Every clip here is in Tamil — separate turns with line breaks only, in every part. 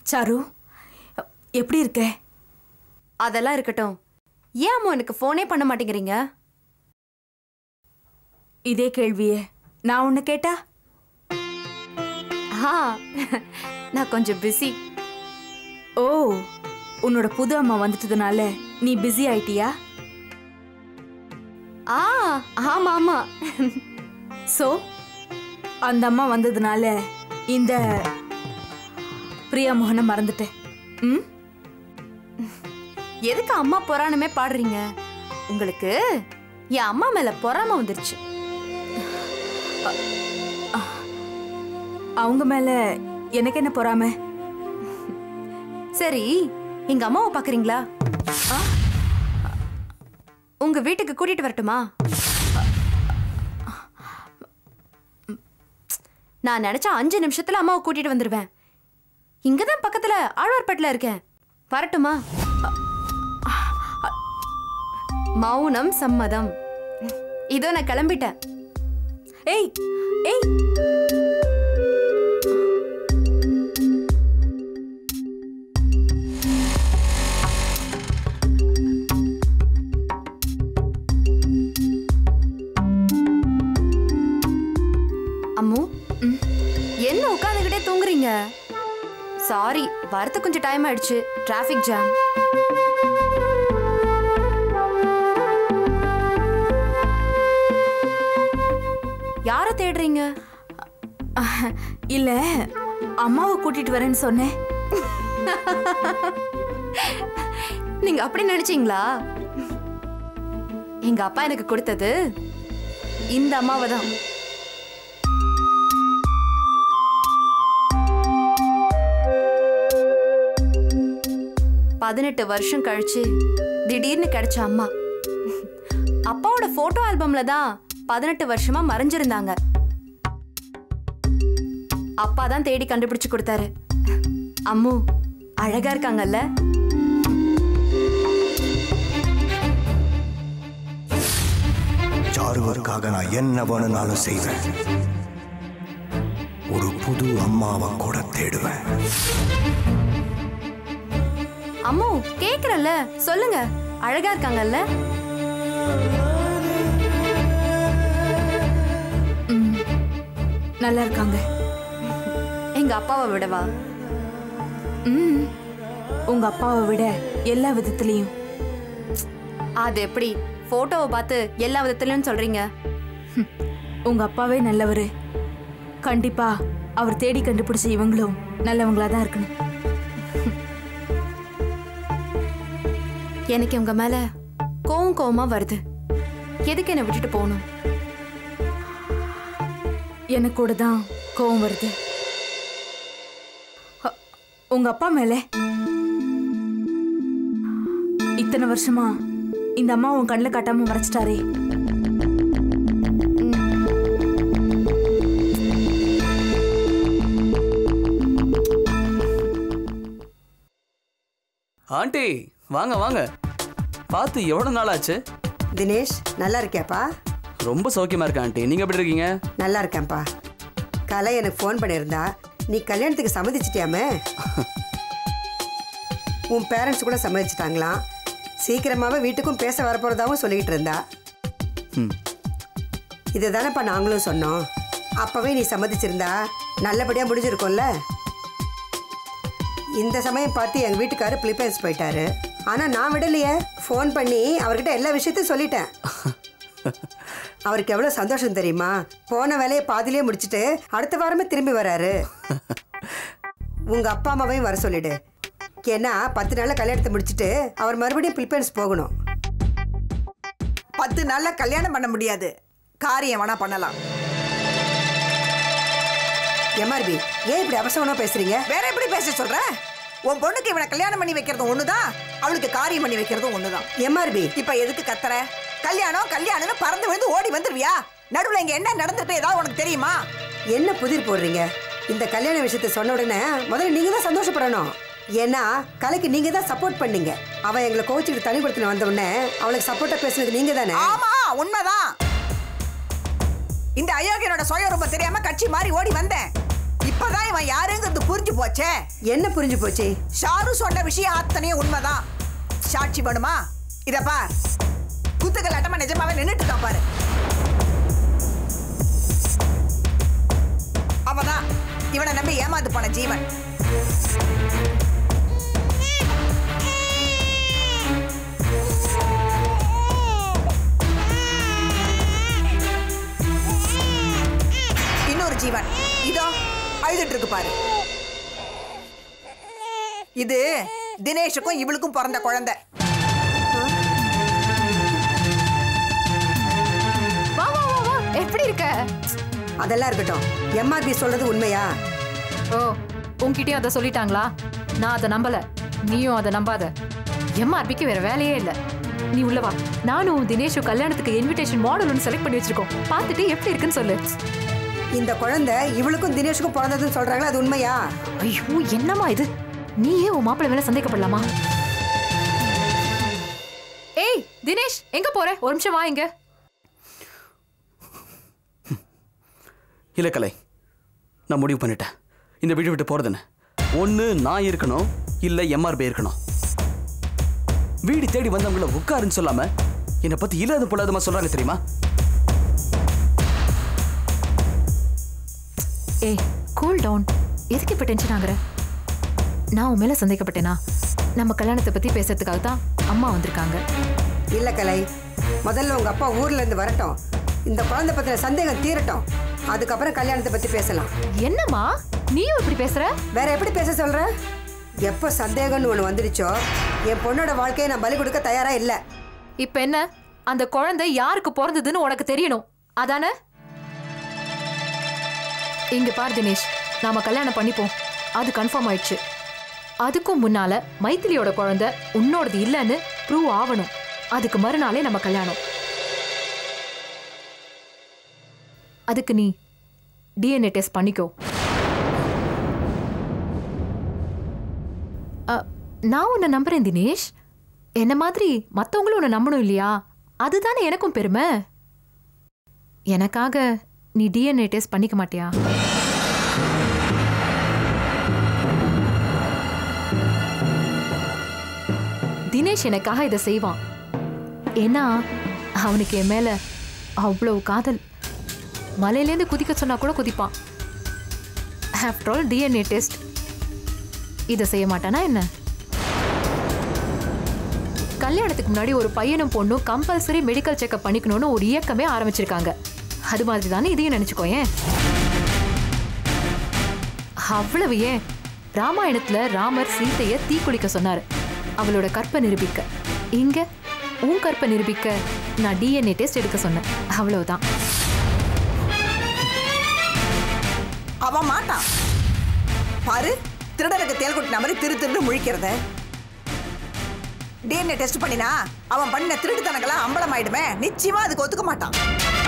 சாரு எப்படி இருக்க
அதெல்லாம் இருக்கட்டும் ஏன் அம்மா எனக்கு ஃபோனே பண்ண மாட்டேங்கிறீங்க
இதே கேள்வியே நான் ஒன்று கேட்டா
ஆ நான் கொஞ்சம் பிஸி
ஓ உன்னோட புது அம்மா வந்துட்டதுனால நீ பிஸி ஆயிட்டியா
ஆ ஆமா ஆமா
சோ அந்த அம்மா வந்ததுனால இந்த பிரியா மோகனை மறந்துட்டேன் ம்
எதுக்கு அம்மா புராணமே பாடுறீங்க உங்களுக்கு என் அம்மா மேல பொறாம வந்துருச்சு
அவங்க மேல எனக்கு என்ன பொறாம
சரி எங்க அம்மாவை பாக்குறீங்களா ஆ? உங்க வீட்டுக்கு கூட்டிட்டு வரட்டுமா நான் நினைச்சா அஞ்சு நிமிஷத்துல அம்மாவை கூட்டிட்டு வந்துருவேன் இங்கதான் பக்கத்துல ஆழ்வார்பேட்டில் இருக்கேன் வரட்டுமா மௌனம் சம்மதம் இதோ நான் கிளம்பிட்டேன்
ஏய் ஏய்
அம்மு என்ன உட்காந்துக்கிட்டே தூங்குறீங்க சாரி வரது கொஞ்சம் டைம் ஆயிடுச்சு டிராஃபிக் ஜாம் யாரை தேடுறீங்க
அஹ், இல்ல அம்மாவை கூட்டிட்டு வரேன்னு சொன்னேன்
நீங்க அப்படி நினைச்சீங்களா எங்க அப்பா எனக்கு கொடுத்தது இந்த அம்மாவை தான் பதினெட்டு வருஷம் கழிச்சு திடீர்னு கிடைச்ச அம்மா அப்பாவோட போட்டோ ஆல்பம்ல தான் பதினெட்டு வருஷமா மறைஞ்சிருந்தாங்க அப்பா தான் தேடி கண்டுபிடிச்சு கொடுத்தாரு அம்மு அழகா இருக்காங்கல்ல
சாருவுக்காக நான் என்ன வேணும்னாலும் செய்வேன் ஒரு புது அம்மாவை கூட தேடுவேன்
அம்மு கேக்குறல்ல சொல்லுங்க அழகா இருக்காங்கல்ல
நல்லா இருக்காங்க
எங்க அப்பாவை விடவா
ம் உங்க அப்பாவை விட எல்லா விதத்துலயும்
அது எப்படி போட்டோவை பார்த்து எல்லா விதத்துலயும் சொல்றீங்க
உங்க அப்பாவே நல்லவரு கண்டிப்பா அவர் தேடி கண்டுபிடிச்ச இவங்களும் நல்லவங்களா தான் இருக்கணும்
எனக்கு உங்க மேல கோவம் கோவமா வருது எதுக்கு என்னை விட்டுட்டு போகணும்
எனக்கு கூட தான் கோவம் வருது அ, உங்க அப்பா மேல இத்தனை வருஷமா இந்த அம்மா உன் கண்ணில் காட்டாம மறைச்சிட்டாரே
ஆண்டி வாங்க வாங்க பார்த்து எவ்வளோ நாள் ஆச்சு
தினேஷ் நல்லா இருக்கியாப்பா
ரொம்ப சௌக்கியமா இருக்கேன் ஆண்டி நீங்க எப்படி இருக்கீங்க
நல்லா இருக்கேன்ப்பா கலை எனக்கு ஃபோன் பண்ணியிருந்தா நீ கல்யாணத்துக்கு சம்மதிச்சிட்டியாமே உன் பேரண்ட்ஸ் கூட சம்மதிச்சிட்டாங்களாம் சீக்கிரமாவே வீட்டுக்கும் பேச வரப்போறதாவும் சொல்லிக்கிட்டு இருந்தா
ம்
இதை தானேப்பா நாங்களும் சொன்னோம் அப்பவே நீ சம்மதிச்சிருந்தா நல்லபடியாக முடிஞ்சிருக்கும்ல இந்த சமயம் பார்த்து எங்கள் வீட்டுக்காரர் பிலிப்பைன்ஸ் போயிட்டாரு ஆனால் நான் விடலையே ஃபோன் பண்ணி அவர்கிட்ட எல்லா விஷயத்தையும் சொல்லிட்டேன் அவருக்கு எவ்வளோ சந்தோஷம் தெரியுமா போன வேலையை பாதியிலே முடிச்சுட்டு அடுத்த வாரமே திரும்பி வராரு உங்கள் அப்பா அம்மாவையும் வர சொல்லிடு ஏன்னா பத்து நாளில் கல்யாணத்தை முடிச்சுட்டு அவர் மறுபடியும் பிலிப்பைன்ஸ் போகணும்
பத்து நாள்ல கல்யாணம் பண்ண முடியாது காரியம் வேணா பண்ணலாம்
எம்ஆர்பி ஏன் இப்படி அவசரமாக பேசுறீங்க
வேற எப்படி பேச சொல்ற உன் பொண்ணுக்கு இவனை கல்யாணம் பண்ணி வைக்கிறதும் ஒண்ணுதான் அவளுக்கு காரியம் பண்ணி வைக்கிறதும் ஒண்ணுதான்
எம்ஆர்பி
இப்ப எதுக்கு கத்துற கல்யாணம் கல்யாணம்னு பறந்து விழுந்து ஓடி வந்துருவியா நடுவுல இங்க என்ன நடந்துட்டு ஏதாவது உனக்கு தெரியுமா
என்ன புதிர் போடுறீங்க இந்த கல்யாண விஷயத்தை சொன்ன உடனே முதல்ல நீங்க தான் சந்தோஷப்படணும் ஏன்னா கலைக்கு நீங்க தான் சப்போர்ட் பண்ணீங்க அவ எங்களை கோச்சிட்டு தனிப்படுத்தின வந்த உடனே அவளுக்கு சப்போர்ட்டா பேசுனது நீங்க தானே
ஆமா உண்மைதான் இந்த அயோக்கியனோட சுயரூபம் தெரியாம கட்சி மாறி ஓடி வந்தேன் இப்பதான் இவன் யாருங்கிறது புரிஞ்சு போச்சே
என்ன புரிஞ்சு போச்சு
ஷாரு சொன்ன விஷயம் அத்தனையும் உண்மைதான் சாட்சி வேணுமா இத பார் குத்துக்கள் அட்டமா நிஜமாவே நின்னுட்டு இருக்கான் பாரு அவதான் இவனை நம்பி ஏமாந்து போன ஜீவன் இன்னொரு ஜீவன் இதோ அழுதுட்டு இருக்கு பாரு இது தினேஷுக்கும் இவளுக்கும் பிறந்த குழந்தை
வா வா வா வா எப்படி இருக்க
அதெல்லாம் இருக்கட்டும் எம்ஆர்பி சொல்றது உண்மையா
ஓ உன்கிட்டயும் அதை சொல்லிட்டாங்களா நான் அதை நம்பல நீயும் அதை நம்பாத எம்ஆர்பிக்கு வேற வேலையே இல்ல நீ உள்ள வா நானும் தினேஷும் கல்யாணத்துக்கு இன்விடேஷன் மாடல் ஒன்று செலக்ட் பண்ணி வச்சிருக்கோம் பார்த்துட்டு எப்படி இருக்குன்னு சொல்லு
இந்த குழந்தை இவளுக்கும் தினேஷுக்கும் பிறந்ததுன்னு சொல்றாங்களா அது உண்மையா
ஐயோ என்னம்மா இது நீயே உன் மாப்பிள்ளை மேல சந்தேகப்படலாமா ஏய் தினேஷ் எங்க போற ஒரு நிமிஷம் வா இங்க
இல்லை கலை நான் முடிவு பண்ணிட்டேன் இந்த வீடு விட்டு போகிறதுன்னு ஒன்று நான் இருக்கணும் இல்லை எம்ஆர்பி இருக்கணும் வீடு தேடி வந்தவங்கள உட்காருன்னு சொல்லாம என்னை பற்றி இல்லாத பொல்லாதமா சொல்கிறாங்க தெரியுமா
ஏய் கூல் டவுன் எதுக்கு இப்ப டென்ஷன் ஆகுற நான் உன் மேல சந்தேகப்பட்டேனா நம்ம கல்யாணத்தை பத்தி பேசுறதுக்காக தான் அம்மா வந்திருக்காங்க
இல்ல கலை முதல்ல உங்க அப்பா ஊர்ல இருந்து வரட்டும் இந்த குழந்தை பத்தின சந்தேகம் தீரட்டும் அதுக்கப்புறம் கல்யாணத்தை பத்தி பேசலாம்
என்னம்மா நீயும் இப்படி பேசுற
வேற எப்படி பேச சொல்ற எப்போ சந்தேகம்னு ஒன்று வந்துடுச்சோ என் பொண்ணோட வாழ்க்கையை நான் பலி கொடுக்க தயாரா இல்லை
இப்ப என்ன அந்த குழந்தை யாருக்கு பிறந்ததுன்னு உனக்கு தெரியணும் அதானே இங்க பார் தினேஷ் நாம கல்யாணம் பண்ணிப்போம் அது கன்ஃபார்ம் ஆயிடுச்சு அதுக்கும் முன்னால மைத்திலியோட குழந்தை உன்னோடது இல்லைன்னு ப்ரூவ் ஆகணும் அதுக்கு மறுநாளே நம்ம கல்யாணம் அதுக்கு நீ டிஎன்ஏ டெஸ்ட் பண்ணிக்கோ அ, நான் உன்னை நம்புறேன் தினேஷ் என்ன மாதிரி மற்றவங்களும் உன்னை நம்பணும் இல்லையா அதுதானே எனக்கும் பெருமை எனக்காக நீ டிஎன்ஏ டெஸ்ட் பண்ணிக்க மாட்டியா தினேஷ் எனக்காக இதை செய்வான் ஏன்னா அவனுக்கு என் மேல அவ்வளவு காதல் மலையிலேருந்து குதிக்க சொன்னா கூட குதிப்பான் ஆஃப்டர் ஆல் டிஎன்ஏ டெஸ்ட் இதை செய்ய மாட்டானா என்ன கல்யாணத்துக்கு முன்னாடி ஒரு பையனும் பொண்ணும் கம்பல்சரி மெடிக்கல் செக்அப் பண்ணிக்கணும்னு ஒரு இயக்கமே ஆரம்பிச்சிருக்காங்க அது மாதிரி தானே இதையும் நினைச்சுக்கோ ஏன் அவ்வளவு ஏன் ராமாயணத்துல ராமர் சீதைய தீக்குளிக்க சொன்னாரு அவளோட கற்பை நிரூபிக்க இங்க உன் கற்பை நிரூபிக்க நான் டிஎன்ஏ டெஸ்ட் எடுக்க சொன்னேன் அவ்வளவுதான்
அவன் மாட்டான் பாரு திருடனுக்கு தேல் கொட்டின மாதிரி திரு திருன்னு முழிக்கிறத டிஎன்ஏ டெஸ்ட் பண்ணினா அவன் பண்ண திருட்டுத்தனங்களாம் அம்பலம் ஆயிடுமே நிச்சயமா அதுக்கு ஒத்துக்க மாட்டான்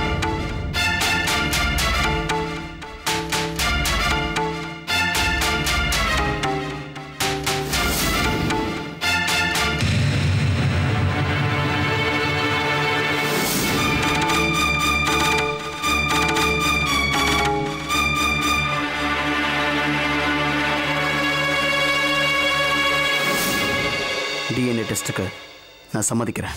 டிஎன்ஏ டெஸ்ட்டுக்கு நான் சம்மதிக்கிறேன்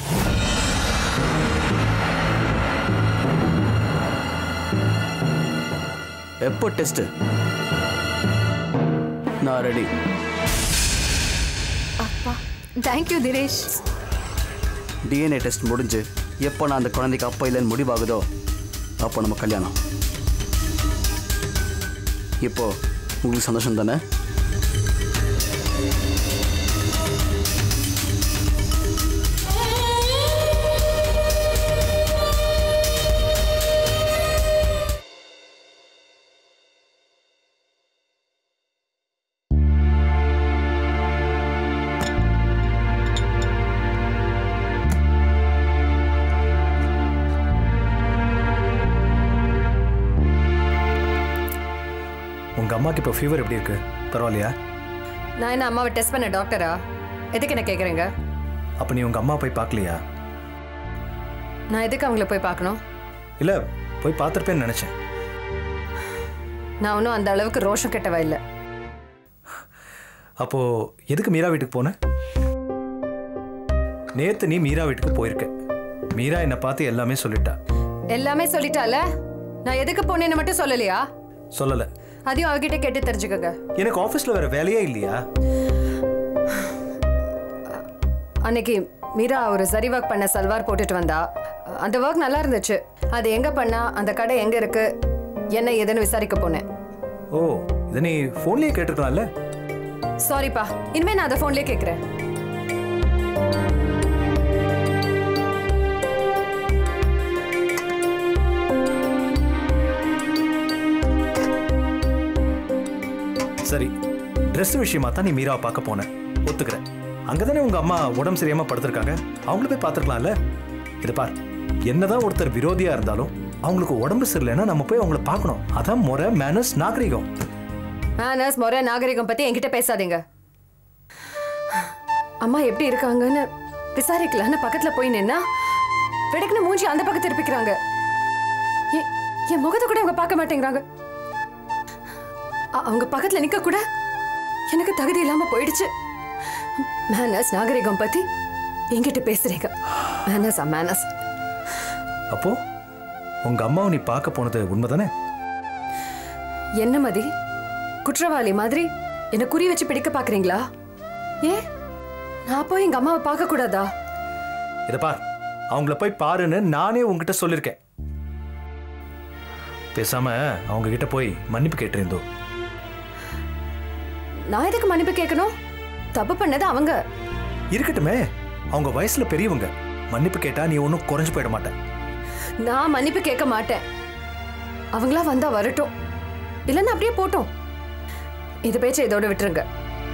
எப்போ டெஸ்ட் நான் ரெடி
அப்பா தேங்க்யூ தினேஷ்
டிஎன்ஏ டெஸ்ட் முடிஞ்சு எப்போ நான் அந்த குழந்தைக்கு அப்பா இல்லைன்னு முடிவாகுதோ அப்போ நம்ம கல்யாணம் இப்போ உங்களுக்கு சந்தோஷம் தானே
உங்கள் அம்மாக்கு இப்போ ஃபீவர் எப்படி இருக்கு பரவாயில்லையா
நான் என்ன அம்மாவை டெஸ்ட் பண்ண டாக்டரா எதுக்கு என்ன கேட்குறீங்க
அப்போ நீ உங்கள் அம்மா போய் பார்க்கலையா
நான் எதுக்கு அவங்கள போய் பார்க்கணும்
இல்லை போய் பார்த்துருப்பேன்னு நினச்சேன்
நான் ஒன்றும் அந்த அளவுக்கு ரோஷம் கெட்டவ இல்லை
அப்போ எதுக்கு மீரா வீட்டுக்கு போன நேத்து நீ மீரா வீட்டுக்கு போயிருக்க மீரா என்னை பார்த்து எல்லாமே சொல்லிட்டா
எல்லாமே சொல்லிட்டால நான் எதுக்கு போனேன்னு மட்டும் சொல்லலையா
சொல்லல
அதையும் அவகிட்ட கேட்டு தெரிஞ்சுக்கோங்க
எனக்கு ஆஃபீஸ்ல வேற வேலையே இல்லையா
அன்னைக்கு மீரா ஒரு சரி ஒர்க் பண்ண சல்வார் போட்டுட்டு வந்தா அந்த ஒர்க் நல்லா இருந்துச்சு அது எங்க பண்ணா அந்த கடை எங்க இருக்கு என்ன ஏதுன்னு விசாரிக்க போனேன்
ஓ இதை நீ ஃபோன்லயே கேட்டிருக்கலாம்ல
சாரிப்பா இனிமே நான் அதை ஃபோன்லயே கேட்குறேன்
சரி Dress விஷயமா தான் நீ மீராவை பார்க்க போன ஒத்துக்கிறேன் அங்கதானே உங்க அம்மா உடம்பு சரியாம படுத்திருக்காங்க அவங்கள போய் பார்த்துருக்கலாம்ல இது பார் என்னதான் ஒருத்தர் விரோதியா இருந்தாலும் அவங்களுக்கு உடம்பு சரியில்லைன்னா நம்ம போய் அவங்கள பார்க்கணும் அதான் முறை மேனஸ் நாகரிகம்
மேனஸ் முறை நாகரிகம் பத்தி என்கிட்ட பேசாதீங்க அம்மா எப்படி இருக்காங்கன்னு விசாரிக்கலான்னு பக்கத்துல போய் நின்னா வெடுக்குன்னு மூஞ்சி அந்த பக்கம் திருப்பிக்கிறாங்க எ- என் முகத்தை கூட அவங்க பார்க்க மாட்டேங்கிறாங்க அ- அவங்க பக்கத்துல நிக்க கூட எனக்கு தகுதி இல்லாம போயிடுச்சு மேனஸ் நாகரிகம் பத்தி என்கிட்ட பேசுறீங்க மேனஸ் மேனஸ்
அப்போ உங்க அம்மாவை நீ பார்க்க போனது உண்மைதானே
என்ன மதி குற்றவாளி மாதிரி என்ன குறி வச்சு பிடிக்க பாக்குறீங்களா ஏ நான் போய் எங்க அம்மாவை பார்க்க கூடாதா
இதை பார் அவங்கள போய் பாருன்னு நானே உங்ககிட்ட சொல்லியிருக்கேன் பேசாம அவங்க கிட்ட போய் மன்னிப்பு கேட்டிருந்தோம்
நான் எதுக்கு மன்னிப்பு கேட்கணும் தப்பு பண்ணது அவங்க
இருக்கட்டுமே அவங்க வயசுல பெரியவங்க மன்னிப்பு கேட்டா நீ ஒன்றும் குறைஞ்சு போயிட மாட்டேன்
நான் மன்னிப்பு கேட்க மாட்டேன் அவங்களா வந்தா வரட்டும் இல்லைன்னா அப்படியே போட்டோம் இது பேச்சை இதோட விட்டுருங்க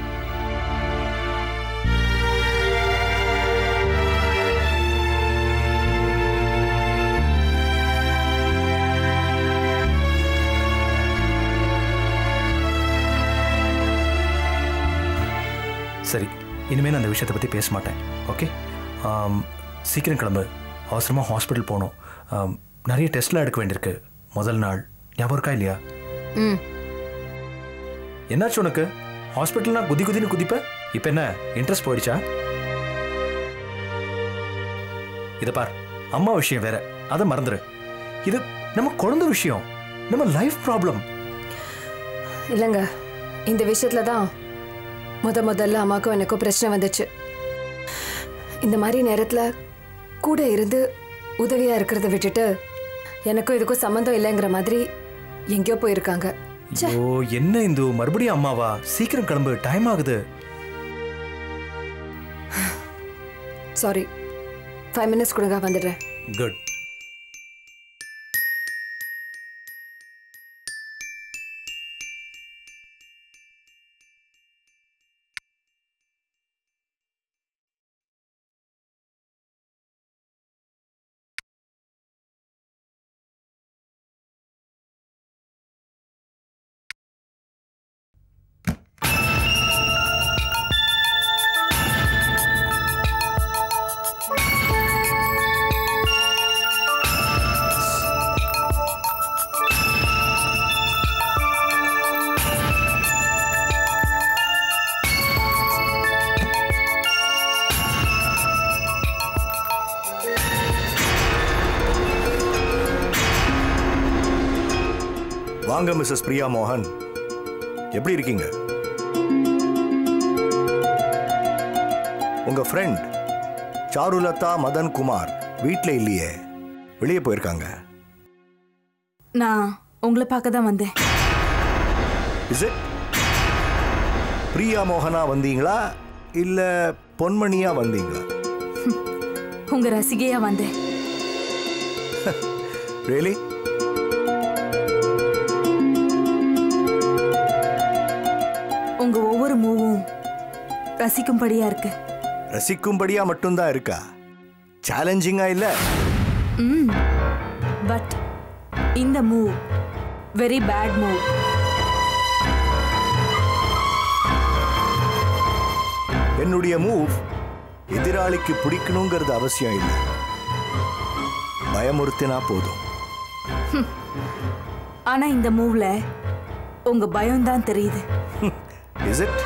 சரி இனிமேல் நான் அந்த விஷயத்தை பற்றி பேச மாட்டேன் ஓகே ஆம், சீக்கிரம் கிளம்பு அவசரமாக ஹாஸ்பிட்டல் போகணும் ஆம், நிறைய டெஸ்ட்லாம் எடுக்க வேண்டியிருக்கு முதல் நாள் ஞாபகம் இருக்கா இல்லையா
ம்
என்னாச்சு உனக்கு ஹாஸ்பிட்டல்னா குதி குதின்னு குதிப்ப இப்போ என்ன இன்ட்ரெஸ்ட் போயிடுச்சா இதை பார் அம்மா விஷயம் வேற அதை மறந்துரு இது நம்ம குழந்தை விஷயம் நம்ம லைஃப் ப்ராப்ளம்
இல்லைங்க இந்த விஷயத்துல தான் முத முதல்ல அம்மாக்கும் எனக்கும் பிரச்சனை வந்துச்சு இந்த மாதிரி நேரத்துல கூட இருந்து உதவியா இருக்கிறத விட்டுட்டு எனக்கும் இதுக்கும் சம்மந்தம் இல்லைங்கிற மாதிரி எங்கேயோ போயிருக்காங்க
ஐயோ என்ன இந்து மறுபடியும் அம்மாவா சீக்கிரம் கிளம்பு டைம் ஆகுது
சாரி ஃபைவ் மினிட்ஸ் கொடுங்க வந்துடுறேன்
குட்
வாங்க மிஸ்ஸஸ் பிரியா மோகன் எப்படி இருக்கீங்க உங்க ஃப்ரெண்ட் சாருலதா மதன் குமார் வீட்டில் இல்லையே வெளியே போயிருக்காங்க
நான் உங்களை பார்க்க தான் வந்தேன்
இஸ் இட் பிரியா மோகனா வந்தீங்களா இல்ல பொன்மணியா வந்தீங்களா
உங்க ரசிகையா வந்தேன்
ரியலி
உங்க ஒவ்வொரு மூவும் ரசிக்கும்படியா இருக்கு
ரசிக்கும்படியா மட்டும்தான் இருக்கா சேலஞ்சிங்கா இல்ல
ம் பட் இந்த மூவ் வெரி பேட் மூவ்
என்னுடைய மூவ் எதிராளிக்கு பிடிக்கணுங்கிறது அவசியம் இல்லை பயமுறுத்தினா போதும்
ஆனா இந்த மூவ்ல உங்க பயம்தான் தெரியுது
is it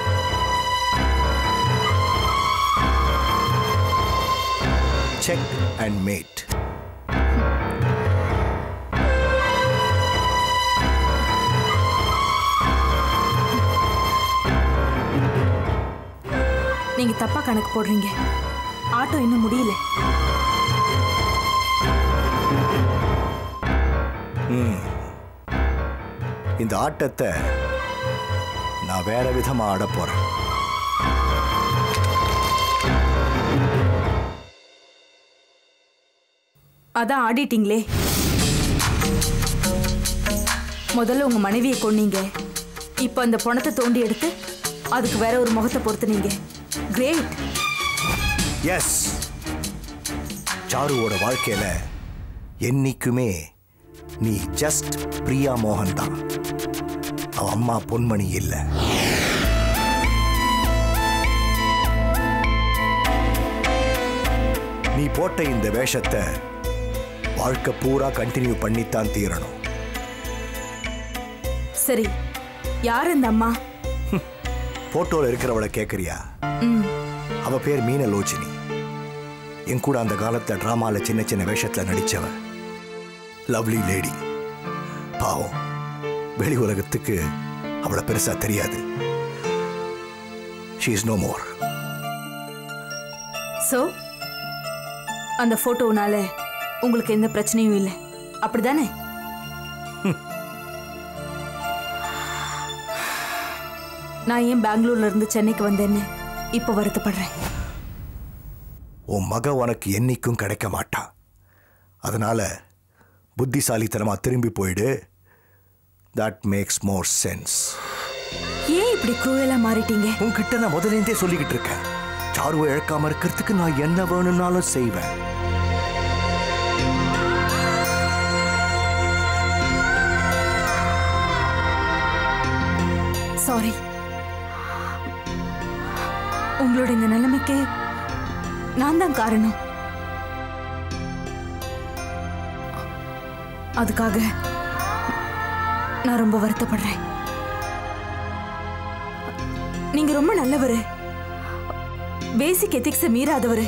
check and mate
நீங்க தப்பா கணக்கு போடுறீங்க ஆட்டோ இன்னும் முடியல
இந்த ஆட்டத்தை நான் வேற விதமா ஆட போறேன்
அதான் ஆடிட்டீங்களே முதல்ல உங்க மனைவியை கொன்னீங்க இப்போ அந்த பணத்தை தோண்டி எடுத்து அதுக்கு வேற ஒரு முகத்தை பொறுத்துனீங்க கிரேட்
எஸ் சாருவோட வாழ்க்கையில என்னைக்குமே நீ ஜஸ்ட் பிரியா மோகன் தான் அவ அம்மா பொன்மணி இல்ல நீ போட்ட இந்த வேஷத்தை வாழ்க்கை பூரா கண்டினியூ பண்ணித்தான் தீரணும்
சரி யார் இந்த அம்மா
போட்டோல இருக்கிறவளை கேக்குறியா அவ பேர் மீனலோச்சினி என் கூட அந்த காலத்துல டிராமால சின்ன சின்ன வேஷத்துல நடிச்சவ லவ்லி லேடி பாவம் வெளி உலகத்துக்கு அவளை பெருசா தெரியாது she is no more
so அந்த போட்டோனால உங்களுக்கு எந்த பிரச்சனையும் இல்லை அப்படிதானே நான் ஏன் பெங்களூர்ல இருந்து சென்னைக்கு வந்தேன்னு இப்போ வருத்தப்படுறேன்
உன் மக உனக்கு என்னைக்கும் கிடைக்க மாட்டா அதனால புத்திசாலித்தனமா திரும்பி போயிடு தட் மேக்ஸ் மோர் சென்ஸ்
ஏன் இப்படி குரூயலா மாறிட்டீங்க
உன்கிட்ட நான் முதலேந்தே சொல்லிக்கிட்டு இருக்கேன் சாருவை இழக்காம இருக்கிறதுக்கு நான் என்ன வேணும்னாலும் செய்வேன்
சாரி உங்களோட இந்த நிலைமைக்கு நான் தான் காரணம் அதுக்காக நான் ரொம்ப வருத்தப்படுறேன் நீங்க ரொம்ப நல்லவரு பேசிக் எத்திக்ஸை மீறாதவரு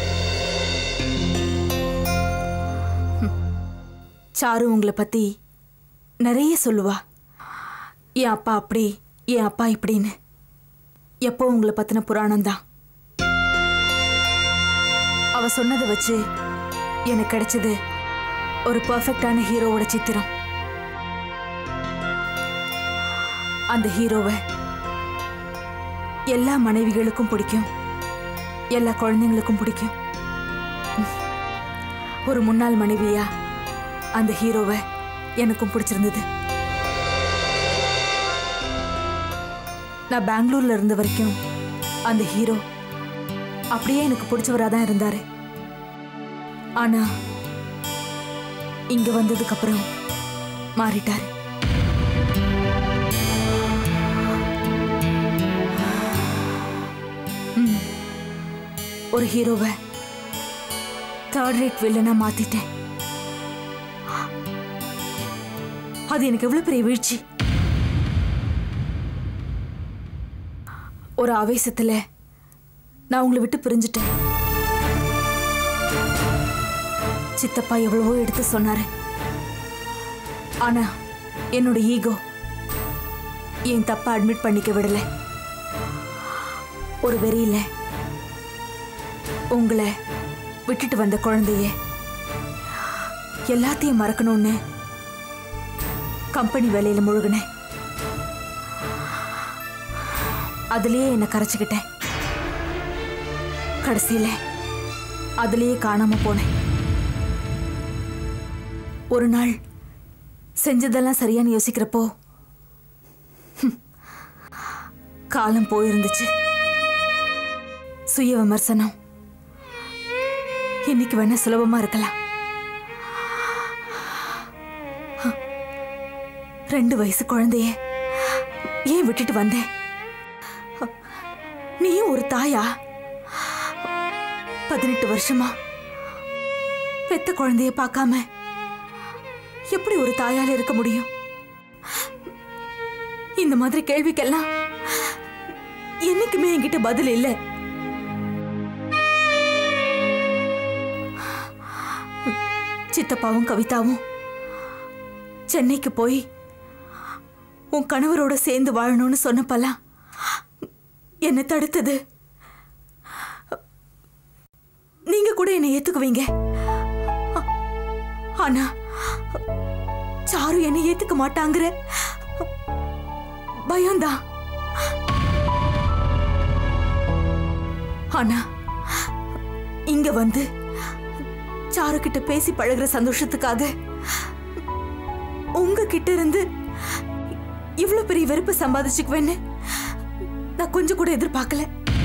ம். சாரு உங்களை பத்தி நிறைய சொல்லுவா என் அப்பா அப்படி என் அப்பா இப்படின்னு எப்போ உங்களை பத்தின புராணம் தான் அவ சொன்னதை வச்சு எனக்கு கிடைச்சது ஒரு பர்ஃபெக்டான ஹீரோவோட சித்திரம் அந்த ஹீரோவை எல்லா மனைவிகளுக்கும் பிடிக்கும் எல்லா குழந்தைங்களுக்கும் பிடிக்கும் ம். ஒரு முன்னாள் மனைவியா அந்த ஹீரோவை எனக்கும் பிடிச்சிருந்தது நான் பெங்களூர்ல இருந்த வரைக்கும் அந்த ஹீரோ அப்படியே எனக்கு பிடிச்சவரா தான் இருந்தாரு ஆனா இங்க வந்ததுக்கு அப்புறம் மாறிட்டாரு ம். ஒரு ஹீரோவை தேர்ட் ரேட் வில்லனா மாத்திட்டேன் அது எனக்கு எவ்வளவு பெரிய வீழ்ச்சி ஒரு ஆவேசத்துல நான் உங்களை விட்டு பிரிஞ்சுட்டேன் சித்தப்பா எவ்வளவோ எடுத்து சொன்னாரு ஆனா என்னோட ஈகோ என் தப்பா அட்மிட் பண்ணிக்க விடல ஒரு வெறியில உங்களை விட்டுட்டு வந்த குழந்தைய எல்லாத்தையும் மறக்கணும்னு கம்பெனி வேலையில முழுகினேன் அதுலயே என்னை கரைச்சுக்கிட்டேன் கடைசியில அதுலயே காணாம போனேன் ஒரு நாள் செஞ்சதெல்லாம் சரியான்னு யோசிக்கிறப்போ ஹம், காலம் போயிருந்துச்சு சுய விமர்சனம் இன்னைக்கு வேணா சுலபமா இருக்கலாம் ஹ, ரெண்டு வயசு குழந்தைய ஏன் விட்டுட்டு வந்தேன் ஹ, நீயும் ஒரு தாயா பதினெட்டு வருஷமா பெத்த குழந்தைய பார்க்காம எப்படி ஒரு தாயால இருக்க முடியும் இந்த மாதிரி கேள்விக்கெல்லாம் என்னைக்குமே என்கிட்ட பதில் இல்லை சித்தப்பாவும் கவிதாவும் சென்னைக்கு போய் உன் கணவரோட சேர்ந்து வாழணும்னு சொன்னப்பெல்லாம் என்ன தடுத்தது நீங்க கூட என்னை ஏத்துக்குவீங்க ஆனா சாரு என்னை ஏத்துக்க மாட்டாங்கிற பயம்தான் ஆனா இங்க வந்து சாரு கிட்ட பேசி பழகுற சந்தோஷத்துக்காக உங்க கிட்ட இருந்து இவ்வளவு பெரிய வெறுப்பு சம்பாதிச்சுக்குவேன்னு நான் கொஞ்சம் கூட எதிர்பார்க்கல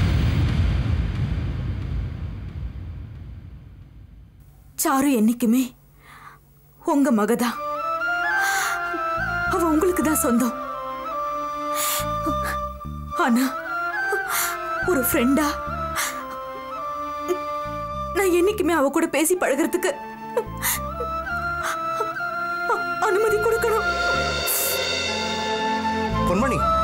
சாரு என்னைக்குமே உங்க மகதான் அவ உங்களுக்கு தான் சொந்தம் ஆனா ஒரு ஃப்ரெண்டா நான் என்னைக்குமே அவ கூட பேசி பழகுறதுக்கு அ- அனுமதி கொடுக்கணும்
பொன்மணி